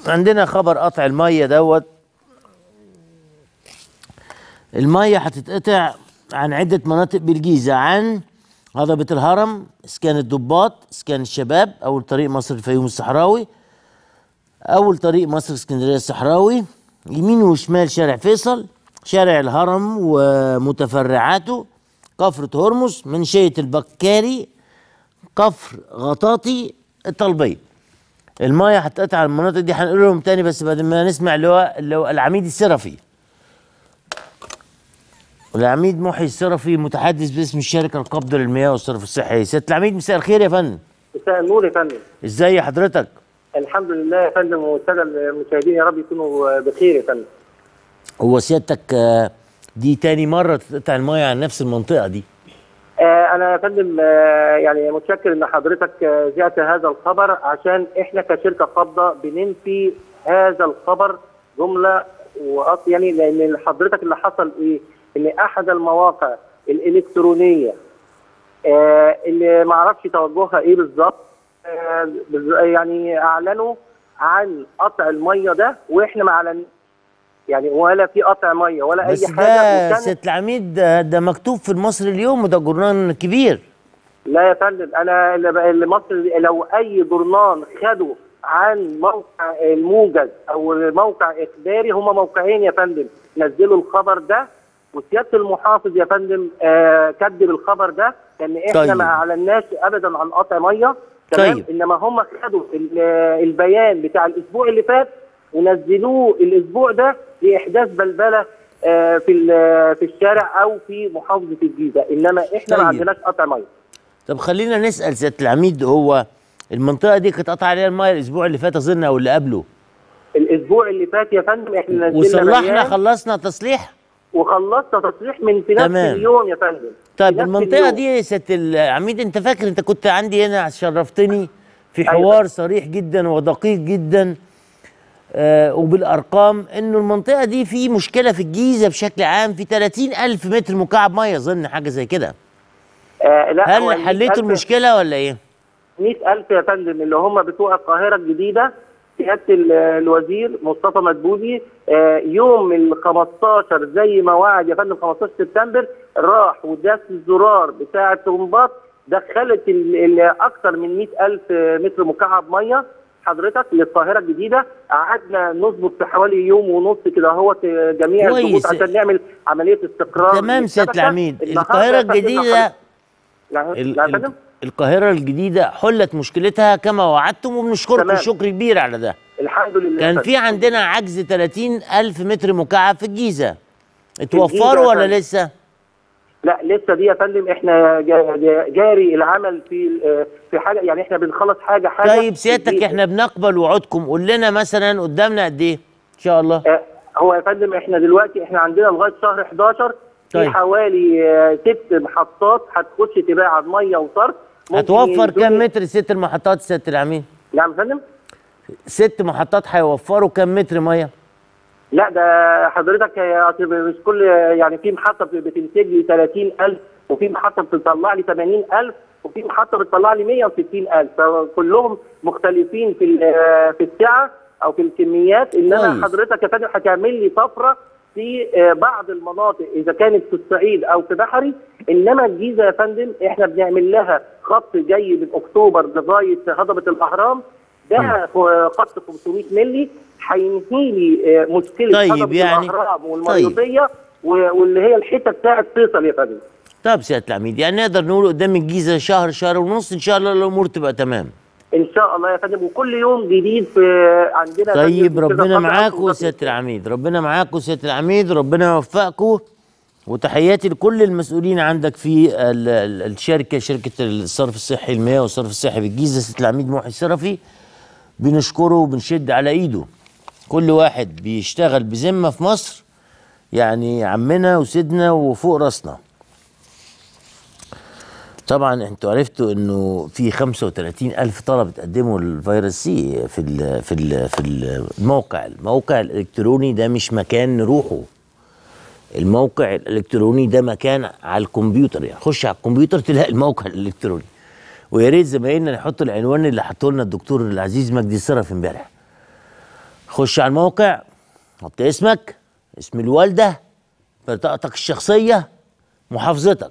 عندنا خبر قطع الميه دوت الميه هتتقطع عن عده مناطق بالجيزه عن هضبه الهرم اسكان الضباط اسكان الشباب اول طريق مصر الفيوم الصحراوي اول طريق مصر اسكندريه الصحراوي يمين وشمال شارع فيصل شارع الهرم ومتفرعاته كفرة هرمز منشية البكاري كفر غطاطي الطلبية المايه هتقطع على المناطق دي هنقول لهم تاني بس بعد ما نسمع اللي هو اللي هو العميد السرفي العميد محي السرفي متحدث باسم الشركه القابضه للمياه والصرف الصحي سياده العميد مساء الخير يا فندم مساء النور يا فندم ازاي حضرتك الحمد لله يا فندم والساده المشاهدين يا رب يكونوا بخير يا فندم هو سيادتك آه، دي تاني مره تقطع المايه عن نفس المنطقه دي آه انا يا فندم آه يعني متشكر ان حضرتك آه جاءت هذا الخبر عشان احنا كشركه قابضه بننفي هذا الخبر جمله وأص يعني لان حضرتك اللي حصل ايه؟ ان احد المواقع الالكترونيه آه اللي ما اعرفش توجهها ايه بالظبط آه بز- يعني اعلنوا عن قطع الميه ده واحنا ما اعلن يعني ولا في قطع ميه ولا بس اي حاجه ده وكانت- سياده العميد ده, ده مكتوب في المصري اليوم وده جورنال كبير لا يا فندم انا اللي بقى- اللي مصر لو اي جورنال خدوا عن موقع الموجز او موقع اخباري هما موقعين يا فندم نزلوا الخبر ده وسياده المحافظ يا فندم آه كذب الخبر ده لان احنا طيب. ما اعلناش ابدا عن قطع ميه تمام طيب. انما هم خدوا ال- البيان بتاع الاسبوع اللي فات ونزلوه الاسبوع ده لاحداث بلبله آه، في ال- في الشارع او في محافظه الجيزه انما احنا طيب. ما عندناش قطع ميه طب خلينا نسال سياده العميد هو المنطقه دي كانت قطع عليها المايه الاسبوع اللي فات اظن او اللي قبله الاسبوع اللي فات يا فندم احنا نزلنا وصلحنا بيان خلصنا تصليح وخلصنا تصريح من في نفس تمام. اليوم يا فندم طيب في نفس المنطقه اليوم. دي يا سياده العميد انت فاكر انت كنت عندي هنا شرفتني في أيوة. حوار صريح جدا ودقيق جدا آه وبالارقام انه المنطقه دي في مشكله في الجيزه بشكل عام في 30 الف متر مكعب ميه اظن حاجه زي كده آه لا هو هل حليتوا 100,000 المشكله ولا ايه 100000 يا فندم اللي هم بتوع القاهره الجديده سياده ال- الوزير مصطفى مدبولي آه، يوم ال 15 زي ما وعد يا فندم 15 سبتمبر راح وداس الزرار بتاع الطرمبات دخلت ال- ال- اكثر من 100000 متر مكعب ميه حضرتك للقاهره الجديده قعدنا نظبط في حوالي يوم ونص كده اهوت جميع كويس. الضغوط عشان نعمل عمليه استقرار تمام سياده للشبكة. العميد النهاردة القاهره يا فندم الجديده يعني ال- لا يا ال- فندم القاهره الجديده حلت مشكلتها كما وعدتم وبنشكركم تمام. شكر كبير على ده الحمد لله يا كان فندم. في عندنا عجز 30 ألف متر مكعب في الجيزة الجيزة اتوفروا يا ولا فندم. لسه؟ لا لسه دي يا فندم احنا جا- جا- جاري العمل في ال- في حاجه يعني احنا بنخلص حاجه حاجه طيب سيادتك في- احنا بنقبل وعودكم قول لنا مثلا قدامنا قد ايه؟ ان شاء الله آه، هو يا فندم احنا دلوقتي احنا عندنا لغايه شهر 11 في طيب. حوالي آه، ست محطات هتخش تباع ميه وصرف ممكن هتوفر كام يدوني- متر ست المحطات سيادة العميد؟ نعم يا فندم ست محطات هيوفروا كام متر ميه؟ لا ده حضرتك هي مش كل يعني في محطه بتنتج لي 30000 وفي محطه بتطلع لي 80000 وفي محطه بتطلع لي 160000 فكلهم مختلفين في ال- في السعه او في الكميات انما كويس. حضرتك يا فندم هتعمل لي طفره في آه، بعض المناطق اذا كانت في الصعيد او في بحري انما الجيزه يا فندم احنا بنعمل لها خط جاي من اكتوبر لغايه هضبه الاهرام ده خط 500 مللي هينهي لي آه، مشكله طيب، هضبه يعني- الاهرام والمريوطيه و- واللي هي الحته بتاعت فيصل يا فندم طب سيادة العميد يعني نقدر نقول قدام الجيزة شهر شهر ونص ان شاء الله الامور تبقى تمام ان شاء الله يا فندم وكل يوم جديد في عندنا يا فندم طيب كده ربنا خط معاكم خط- سياده العميد ربنا معاكم سياده العميد ربنا يوفقكم وتحياتي لكل المسؤولين عندك في ال- ال- الشركه شركه الصرف الصحي المياه والصرف الصحي بالجيزه سياده العميد محي السرفي بنشكره وبنشد على ايده كل واحد بيشتغل بذمه في مصر يعني عمنا وسيدنا وفوق راسنا طبعا انتوا عرفتوا انه في 35 الف طلب اتقدموا للفيروس سي في ال في ال في الموقع الموقع الالكتروني ده مش مكان نروحه الموقع الالكتروني ده مكان على الكمبيوتر يعني خش على الكمبيوتر تلاقي الموقع الالكتروني ويا ريت زمايلنا يحطوا العنوان اللي حطه لنا الدكتور العزيز مجدي الصرف امبارح خش على الموقع حط اسمك اسم الوالده بطاقتك الشخصيه محافظتك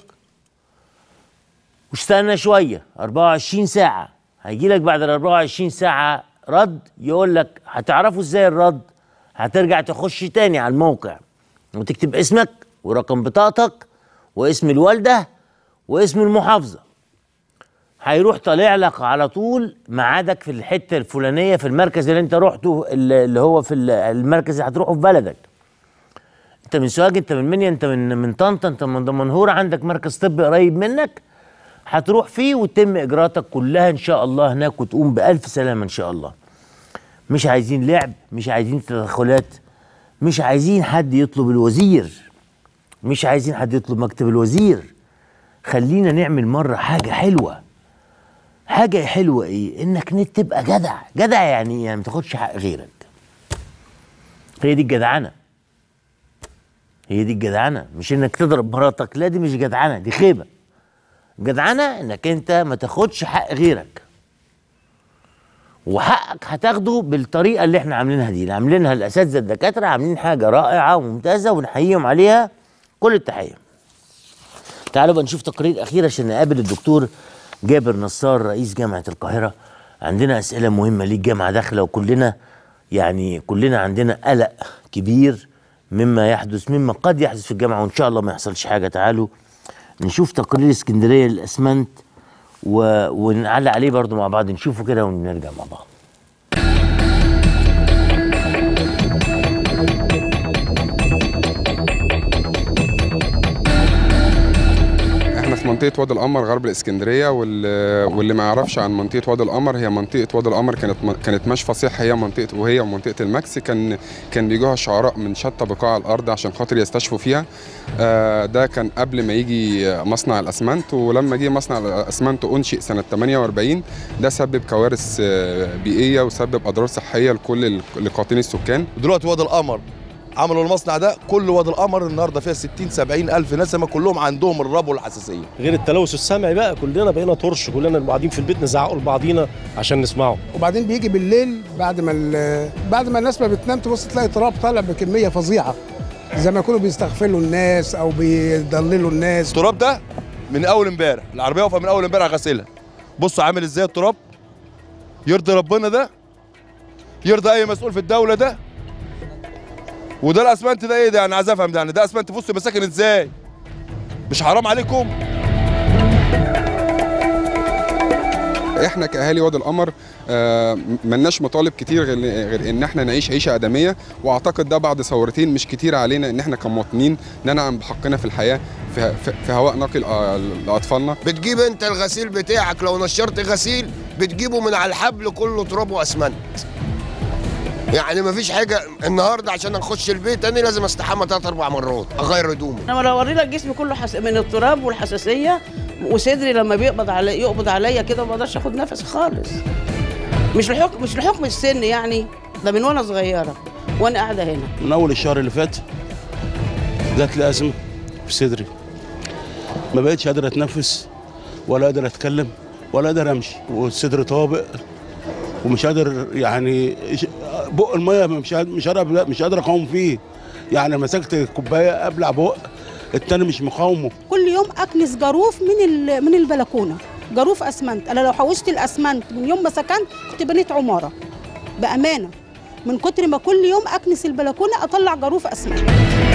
واستنى شويه 24 ساعه هيجي لك بعد ال 24 ساعه رد يقول لك هتعرفوا ازاي الرد هترجع تخش تاني على الموقع وتكتب اسمك ورقم بطاقتك واسم الوالده واسم المحافظه هيروح طالع لك على طول ميعادك في الحته الفلانيه في المركز اللي انت رحته اللي هو في ال- المركز اللي هتروحه في بلدك انت من سوهاج انت من منيا انت من من طنطا انت من دمنهور عندك مركز طبي قريب منك هتروح فيه وتتم اجراءاتك كلها ان شاء الله هناك وتقوم بالف سلامه ان شاء الله مش عايزين لعب مش عايزين تدخلات مش عايزين حد يطلب الوزير مش عايزين حد يطلب مكتب الوزير خلينا نعمل مره حاجه حلوه حاجه حلوه ايه انك نت تبقى جدع جدع يعني ايه يعني ما تاخدش حق غيرك هي دي الجدعنه هي دي الجدعنه مش انك تضرب مراتك لا دي مش جدعنه دي خيبه جدعنه انك انت ما تاخدش حق غيرك وحقك هتاخده بالطريقه اللي احنا عاملينها دي اللي عاملينها الاساتذه الدكاتره عاملين حاجه رائعه وممتازه ونحييهم عليها كل التحيه تعالوا بقى نشوف تقرير اخير عشان نقابل الدكتور جابر نصار رئيس جامعه القاهره عندنا اسئله مهمه ليه الجامعه داخله وكلنا يعني كلنا عندنا قلق كبير مما يحدث مما قد يحدث في الجامعه وان شاء الله ما يحصلش حاجه تعالوا نشوف تقرير اسكندريه للاسمنت و... ونعلق عليه برضو مع بعض نشوفه كده ونرجع مع بعض احنا في منطقه وادي القمر غرب الاسكندريه واللي, واللي ما يعرفش عن منطقه وادي القمر هي منطقه وادي القمر كانت كانت مشفى صحي هي منطقه وهي منطقه الماكس كان كان بيجوها شعراء من شتى بقاع الارض عشان خاطر يستشفوا فيها آه، ده كان قبل ما يجي مصنع الاسمنت ولما جه مصنع الاسمنت انشئ سنه 48 ده سبب كوارث آه، بيئيه وسبب اضرار صحيه لكل لقاطين السكان دلوقتي وادي القمر عملوا المصنع ده كل وادي القمر النهارده فيها 60 70 الف نسمه كلهم عندهم الربو والحساسيه غير التلوث السمعي بقى كلنا بقينا طرش كلنا قاعدين في البيت نزعقوا لبعضينا عشان نسمعه وبعدين بيجي بالليل بعد ما ال- بعد ما الناس ما بتنام تبص تلاقي تراب طالع بكميه فظيعه زي ما يكونوا بيستغفلوا الناس او بيضللوا الناس التراب ده من اول امبارح العربيه واقفه من اول امبارح غسيلها بصوا عامل ازاي التراب يرضي ربنا ده يرضي اي مسؤول في الدوله ده وده الاسمنت ده ايه ده انا عايز افهم ده يعني ده اسمنت في وسط المساكن ازاي مش حرام عليكم احنا كاهالي وادي القمر آه، ملناش مطالب كتير غير غير ان احنا نعيش عيشه ادميه واعتقد ده بعد ثورتين مش كتير علينا ان احنا كمواطنين ننعم بحقنا في الحياه في, في, في هواء نقي لأ- لاطفالنا بتجيب انت الغسيل بتاعك لو نشرت غسيل بتجيبه من على الحبل كله تراب واسمنت يعني مفيش حاجه النهارده عشان اخش البيت انا لازم استحمى ثلاث اربع مرات اغير هدومي انا لو اوري لك جسمي كله حس... من التراب والحساسيه وصدري لما بيقبض علي يقبض عليا كده ما بقدرش اخد نفس خالص مش لحكم مش لحكم السن يعني ده من وانا صغيره وانا قاعده هنا من اول الشهر اللي فات جات لي ازمه في صدري ما بقتش قادر اتنفس ولا قادر اتكلم ولا قادر امشي والصدر طابق ومش قادر يعني ش- بق الميه مش قادر مش قادر مش قادر اقاوم فيه يعني مسكت كوبايه ابلع بق التاني مش مقاومه كل يوم اكنس جاروف من ال- من البلكونه جاروف اسمنت انا لو حوشت الاسمنت من يوم ما سكنت كنت بنيت عماره بامانه من كتر ما كل يوم اكنس البلكونه اطلع جاروف اسمنت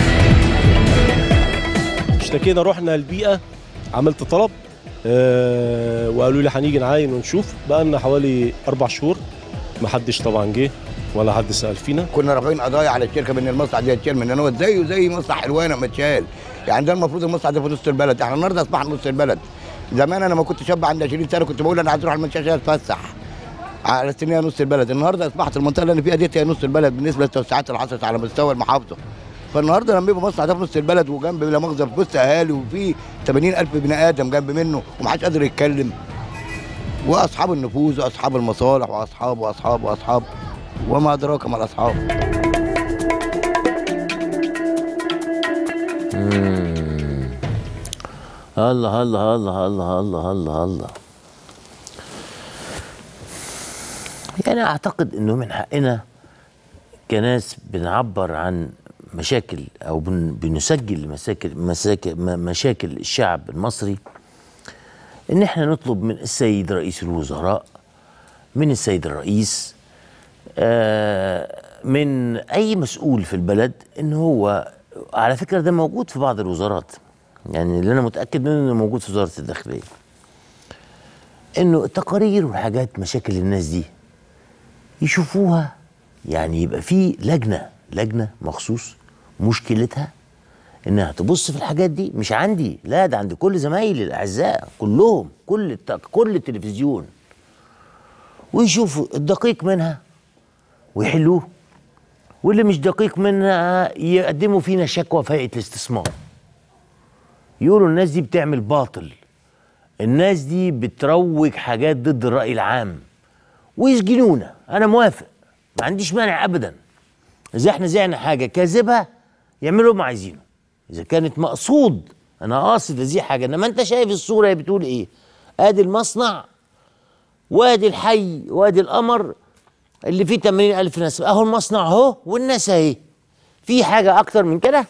اشتكينا رحنا البيئه عملت طلب آه وقالوا لي هنيجي نعاين ونشوف بقى لنا حوالي اربع شهور ما حدش طبعا جه ولا حد سال فينا كنا رافعين قضايا على الشركه بان المصنع ده يتشال من هنا زيه زي مصنع حلوانه ما اتشال يعني ده المفروض المصنع ده في نص البلد احنا النهارده اصبحنا نص البلد زمان انا ما كنت شاب عندي 20 سنه كنت بقول انا عايز اروح المنشاه اتفسح على أساس إن هي نص البلد النهارده اصبحت المنطقه اللي انا فيها ديت هي نص البلد بالنسبه للتوسعات اللي حصلت على مستوى المحافظه فالنهارده لما يبقى مصنع ده في نص البلد وجنب لا مؤاخذه في وسط اهالي وفي 80000 بني ادم جنب منه ومحدش قادر يتكلم واصحاب النفوذ واصحاب المصالح واصحاب واصحاب واصحاب وما ادراك ما الاصحاب الله الله الله الله الله الله الله يعني اعتقد انه من حقنا كناس بنعبر عن مشاكل او بن بنسجل مشاكل مساكل م- مشاكل الشعب المصري ان احنا نطلب من السيد رئيس الوزراء من السيد الرئيس آه، من اي مسؤول في البلد ان هو على فكره ده موجود في بعض الوزارات يعني اللي انا متاكد منه انه موجود في وزاره الداخليه انه التقارير والحاجات مشاكل الناس دي يشوفوها يعني يبقى في لجنه لجنه مخصوص مشكلتها انها تبص في الحاجات دي مش عندي لا ده عند كل زمايلي الاعزاء كلهم كل الت- كل التلفزيون ويشوفوا الدقيق منها ويحلوه واللي مش دقيق منها يقدموا فينا شكوى في هيئه الاستثمار يقولوا الناس دي بتعمل باطل الناس دي بتروج حاجات ضد الراي العام ويسجنونا انا موافق ما عنديش مانع ابدا اذا احنا زعنا حاجه كاذبه يعملوا اللي هم عايزينه اذا كانت مقصود انا قاصد ازيح حاجه انما انت شايف الصوره هي بتقول ايه ادي المصنع وادي الحي وادي القمر اللي فيه 80 ألف ناس اهو المصنع اهو والناس اهي في حاجة أكتر من كده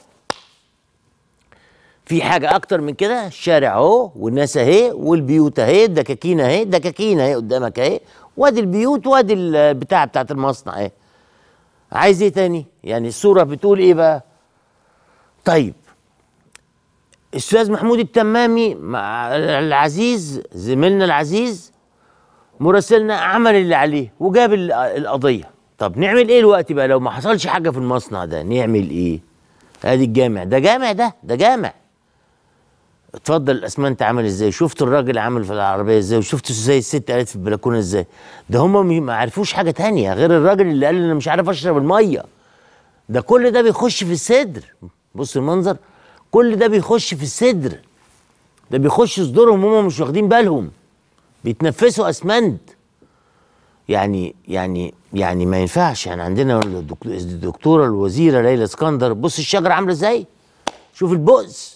في حاجة أكتر من كده الشارع اهو والناس اهي والبيوت اهي الدكاكين اهي الدكاكين اهي قدامك اهي وادي البيوت وادي البتاع بتاعت المصنع اهي عايز ايه تاني؟ يعني الصورة بتقول ايه بقى؟ طيب استاذ محمود التمامي مع العزيز زميلنا العزيز مراسلنا عمل اللي عليه وجاب ال- القضيه طب نعمل ايه الوقت بقى لو ما حصلش حاجه في المصنع ده نعمل ايه ادي الجامع ده جامع ده ده جامع اتفضل الاسمنت عامل ازاي شفت الراجل عامل في العربيه ازاي وشفت ازاي الست قالت في البلكونه ازاي ده هم ما عرفوش حاجه تانية غير الراجل اللي قال انا مش عارف اشرب الميه ده كل ده بيخش في الصدر بص المنظر كل ده بيخش في الصدر ده بيخش صدورهم هم مش واخدين بالهم بيتنفسوا اسمنت يعني يعني يعني ما ينفعش يعني عندنا الدك- الدكتوره الوزيره ليلى اسكندر بص الشجره عامله ازاي شوف البؤس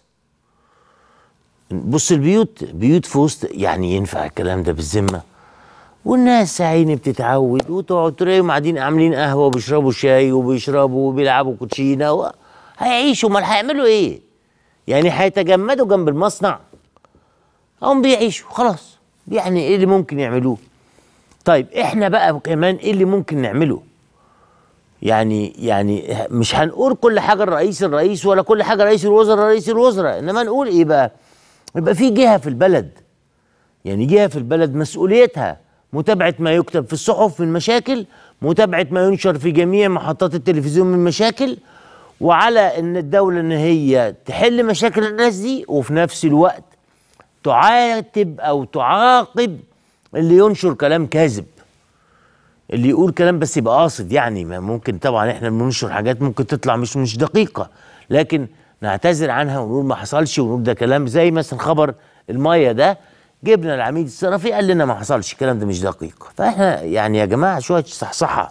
بص البيوت بيوت في وسط يعني ينفع الكلام ده بالذمه والناس يا عيني بتتعود وتقعد تلاقيهم قاعدين عاملين قهوه وبيشربوا شاي وبيشربوا وبيلعبوا كوتشينه و... هيعيشوا امال هيعملوا ايه؟ يعني هيتجمدوا جنب المصنع هم بيعيشوا خلاص يعني ايه اللي ممكن يعملوه؟ طيب احنا بقى كمان ايه اللي ممكن نعمله؟ يعني يعني مش هنقول كل حاجه الرئيس الرئيس ولا كل حاجه رئيس الوزراء رئيس الوزراء انما نقول ايه بقى؟ يبقى في جهه في البلد يعني جهه في البلد مسؤوليتها متابعه ما يكتب في الصحف من مشاكل متابعه ما ينشر في جميع محطات التلفزيون من مشاكل وعلى ان الدوله ان هي تحل مشاكل الناس دي وفي نفس الوقت تعاتب او تعاقب اللي ينشر كلام كاذب اللي يقول كلام بس يبقى قاصد يعني ما ممكن طبعا احنا بننشر حاجات ممكن تطلع مش مش دقيقه لكن نعتذر عنها ونقول ما حصلش ونقول ده كلام زي مثلا خبر الميه ده جبنا العميد الصرفي قال لنا ما حصلش الكلام ده مش دقيق فاحنا يعني يا جماعه شويه صحصحه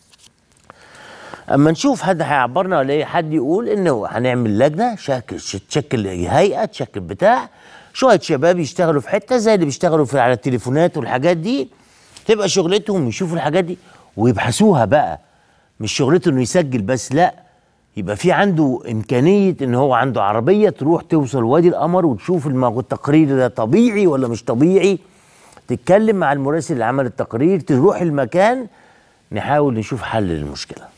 اما نشوف حد هيعبرنا ولا ايه حد يقول انه هنعمل لجنه شكل تشكل هيئه تشكل بتاع شويه شباب يشتغلوا في حته زي اللي بيشتغلوا في على التليفونات والحاجات دي تبقى شغلتهم يشوفوا الحاجات دي ويبحثوها بقى مش شغلته انه يسجل بس لا يبقى في عنده امكانيه ان هو عنده عربيه تروح توصل وادي القمر وتشوف المو- التقرير ده طبيعي ولا مش طبيعي تتكلم مع المراسل اللي عمل التقرير تروح المكان نحاول نشوف حل للمشكله